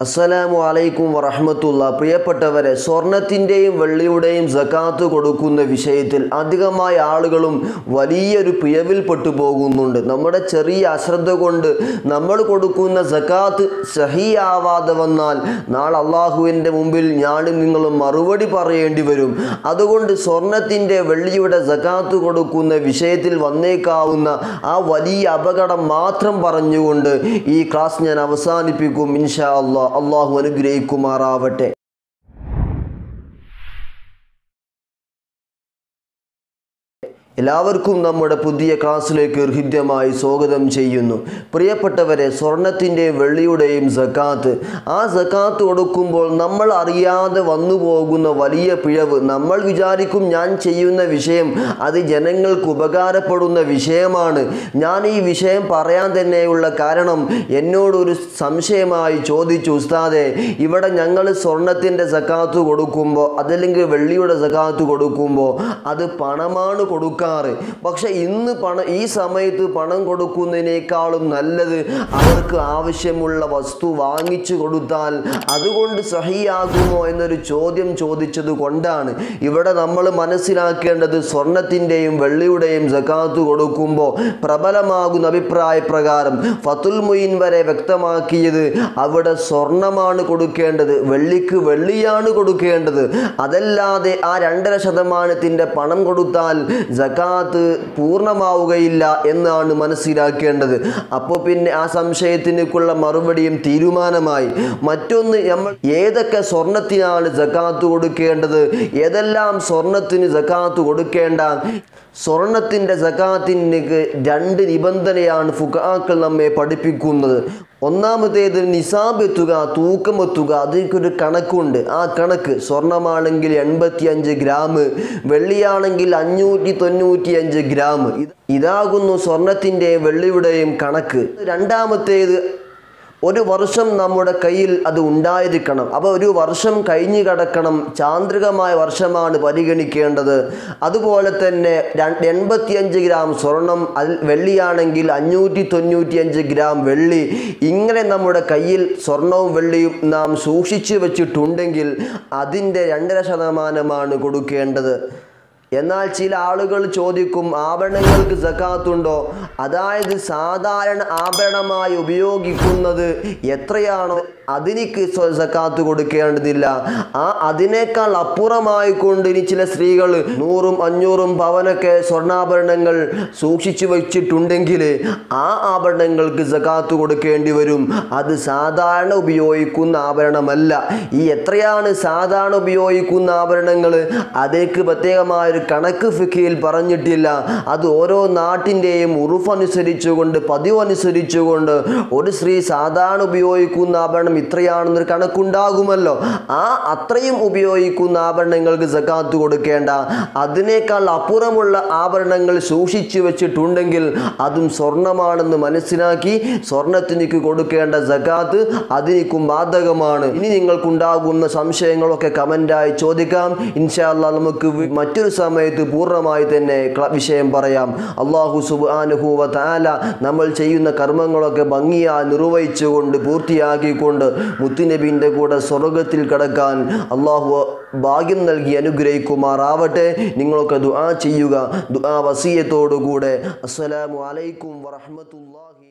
അസ്സലാമു അലൈക്കും വറഹമത്തുള്ള പ്രിയപ്പെട്ടവരെ സ്വർണത്തിൻ്റെയും വെള്ളിയുടെയും സക്കാത്ത് കൊടുക്കുന്ന വിഷയത്തിൽ അധികമായ ആളുകളും വലിയൊരു പിഴവിൽപ്പെട്ടു പോകുന്നുണ്ട് നമ്മുടെ ചെറിയ അശ്രദ്ധ കൊണ്ട് നമ്മൾ കൊടുക്കുന്ന സക്കാത്ത് സഹിയാവാതെ വന്നാൽ നാളെ അള്ളാഹുവിൻ്റെ മുമ്പിൽ ഞാനും നിങ്ങളും മറുപടി പറയേണ്ടി വരും അതുകൊണ്ട് സ്വർണത്തിൻ്റെ വെള്ളിയുടെ സക്കാത്ത് കൊടുക്കുന്ന വിഷയത്തിൽ വന്നേക്കാവുന്ന ആ വലിയ അപകടം മാത്രം പറഞ്ഞുകൊണ്ട് ഈ ക്ലാസ് ഞാൻ അവസാനിപ്പിക്കും ഇൻഷാ അള്ളാഹ് അള്ളാഹു അനുഗ്രഹിക്കുമാറാവട്ടെ എല്ലാവർക്കും നമ്മുടെ പുതിയ ക്ലാസ്സിലേക്ക് ഹൃദ്യമായി സ്വാഗതം ചെയ്യുന്നു പ്രിയപ്പെട്ടവരെ സ്വർണത്തിൻ്റെയും വെള്ളിയുടെയും സക്കാത്ത് ആ സക്കാത്ത് കൊടുക്കുമ്പോൾ നമ്മൾ അറിയാതെ വന്നു പോകുന്ന വലിയ പിഴവ് നമ്മൾ വിചാരിക്കും ഞാൻ ചെയ്യുന്ന വിഷയം അത് ജനങ്ങൾക്ക് ഉപകാരപ്പെടുന്ന വിഷയമാണ് ഞാൻ ഈ വിഷയം പറയാൻ തന്നെയുള്ള കാരണം എന്നോടൊരു സംശയമായി ചോദിച്ചു ഉസ്താദെ ഇവിടെ ഞങ്ങൾ സ്വർണത്തിൻ്റെ സക്കാത്ത് കൊടുക്കുമ്പോൾ അതല്ലെങ്കിൽ വെള്ളിയുടെ സക്കാത്ത് കൊടുക്കുമ്പോൾ അത് പണമാണ് കൊടുക്കുക കൊടുക്കാറ് പക്ഷെ ഇന്ന് പണം ഈ സമയത്ത് പണം കൊടുക്കുന്നതിനേക്കാളും നല്ലത് അവർക്ക് ആവശ്യമുള്ള വസ്തു വാങ്ങിച്ചു കൊടുത്താൽ അതുകൊണ്ട് സഹിയാകുമോ എന്നൊരു ചോദ്യം ചോദിച്ചത് കൊണ്ടാണ് ഇവിടെ നമ്മൾ മനസ്സിലാക്കേണ്ടത് സ്വർണത്തിൻ്റെയും വെള്ളിയുടെയും സക്കാത്ത് കൊടുക്കുമ്പോൾ പ്രബലമാകുന്ന അഭിപ്രായ പ്രകാരം ഫത്തുൽ മൊയിൻ വരെ വ്യക്തമാക്കിയത് അവിടെ സ്വർണമാണ് കൊടുക്കേണ്ടത് വെള്ളിക്ക് വെള്ളിയാണ് കൊടുക്കേണ്ടത് അതല്ലാതെ ആ രണ്ടര ശതമാനത്തിൻ്റെ പണം കൊടുത്താൽ സക്കാത്ത് പൂർണ്ണമാവുകയില്ല എന്നാണ് മനസ്സിലാക്കേണ്ടത് അപ്പോൾ പിന്നെ ആ സംശയത്തിനേക്കുള്ള മറുപടിയും തീരുമാനമായി മറ്റൊന്ന് നമ്മൾ ഏതൊക്കെ സ്വർണത്തിനാണ് സക്കാത്ത് കൊടുക്കേണ്ടത് ഏതെല്ലാം സ്വർണത്തിന് സക്കാത്ത് കൊടുക്കേണ്ട സ്വർണത്തിൻ്റെ സക്കാത്തിൻ്റെ രണ്ട് നിബന്ധനയാണ് ഫുഖാക്കൾ നമ്മെ പഠിപ്പിക്കുന്നത് ഒന്നാമത്തേത് നിസാബ് എത്തുക തൂക്കമെത്തുക അതിനൊരു കണക്കുണ്ട് ആ കണക്ക് സ്വർണമാണെങ്കിൽ എൺപത്തി അഞ്ച് ഗ്രാം വെള്ളിയാണെങ്കിൽ അഞ്ഞൂറ്റി തൊണ്ണൂറ്റി അഞ്ച് ഗ്രാം ഇതാകുന്നു സ്വർണത്തിൻ്റെ വെള്ളിയുടെയും കണക്ക് രണ്ടാമത്തേത് ഒരു വർഷം നമ്മുടെ കയ്യിൽ അത് ഉണ്ടായിരിക്കണം അപ്പോൾ ഒരു വർഷം കഴിഞ്ഞു കിടക്കണം ചാന്ദ്രികമായ വർഷമാണ് പരിഗണിക്കേണ്ടത് അതുപോലെ തന്നെ എൺപത്തിയഞ്ച് ഗ്രാം സ്വർണം അതിൽ വെള്ളിയാണെങ്കിൽ അഞ്ഞൂറ്റി തൊണ്ണൂറ്റിയഞ്ച് ഗ്രാം വെള്ളി ഇങ്ങനെ നമ്മുടെ കയ്യിൽ സ്വർണവും വെള്ളിയും നാം സൂക്ഷിച്ചു വെച്ചിട്ടുണ്ടെങ്കിൽ അതിൻ്റെ രണ്ടര ശതമാനമാണ് കൊടുക്കേണ്ടത് എന്നാൽ ചില ആളുകൾ ചോദിക്കും ആഭരണങ്ങൾക്ക് സക്കാത്തുണ്ടോ അതായത് സാധാരണ ആഭരണമായി ഉപയോഗിക്കുന്നത് എത്രയാണോ അതിനിക്ക് സക്കാത്ത് കൊടുക്കേണ്ടതില്ല ആ അതിനേക്കാൾ അപ്പുറമായി കൊണ്ട് ഇനി ചില സ്ത്രീകൾ നൂറും അഞ്ഞൂറും പവനൊക്കെ സ്വർണ്ണാഭരണങ്ങൾ സൂക്ഷിച്ചു വെച്ചിട്ടുണ്ടെങ്കിൽ ആ ആഭരണങ്ങൾക്ക് സക്കാത്ത് കൊടുക്കേണ്ടി വരും അത് സാധാരണ ഉപയോഗിക്കുന്ന ആഭരണമല്ല ഈ എത്രയാണ് സാധാരണ ഉപയോഗിക്കുന്ന ആഭരണങ്ങൾ അതേക്ക് പ്രത്യേകമായൊരു കണക്ക് ഫിക്കയിൽ പറഞ്ഞിട്ടില്ല അത് ഓരോ നാട്ടിൻ്റെയും ഉറുഫനുസരിച്ചുകൊണ്ട് പതിവനുസരിച്ചുകൊണ്ട് ഒരു സ്ത്രീ സാധാരണ ഉപയോഗിക്കുന്ന ആഭരണം ഇത്രയാണെന്നൊരു കണക്കുണ്ടാകുമല്ലോ ആ അത്രയും ഉപയോഗിക്കുന്ന ആഭരണങ്ങൾക്ക് സക്കാത്ത് കൊടുക്കേണ്ട അതിനേക്കാൾ അപ്പുറമുള്ള ആഭരണങ്ങൾ സൂക്ഷിച്ചു വെച്ചിട്ടുണ്ടെങ്കിൽ അതും സ്വർണമാണെന്ന് മനസ്സിലാക്കി സ്വർണത്തിനിക്ക് കൊടുക്കേണ്ട സക്കാത്ത് അതിനിക്കും ബാധകമാണ് ഇനി നിങ്ങൾക്കുണ്ടാകുന്ന സംശയങ്ങളൊക്കെ കമൻ്റായി ചോദിക്കാം ഇൻഷാല്ല നമുക്ക് മറ്റൊരു സമയത്ത് പൂർണ്ണമായി തന്നെ വിഷയം പറയാം അള്ളാഹു സുബാനുഹൂവ താല നമ്മൾ ചെയ്യുന്ന കർമ്മങ്ങളൊക്കെ ഭംഗിയായി നിർവഹിച്ചുകൊണ്ട് പൂർത്തിയാക്കിക്കൊണ്ട് മുത്തുനബീൻ്റെ കൂടെ സ്വർഗത്തിൽ കിടക്കാൻ അള്ളാഹു ഭാഗ്യം നൽകി അനുഗ്രഹിക്കുമാറാവട്ടെ നിങ്ങളൊക്കെ ദുആ ചെയ്യുക ദുആ വസീയത്തോടുകൂടെ അസ്സലാമു അലൈക്കും വറഹ്മത്തുള്ളാഹി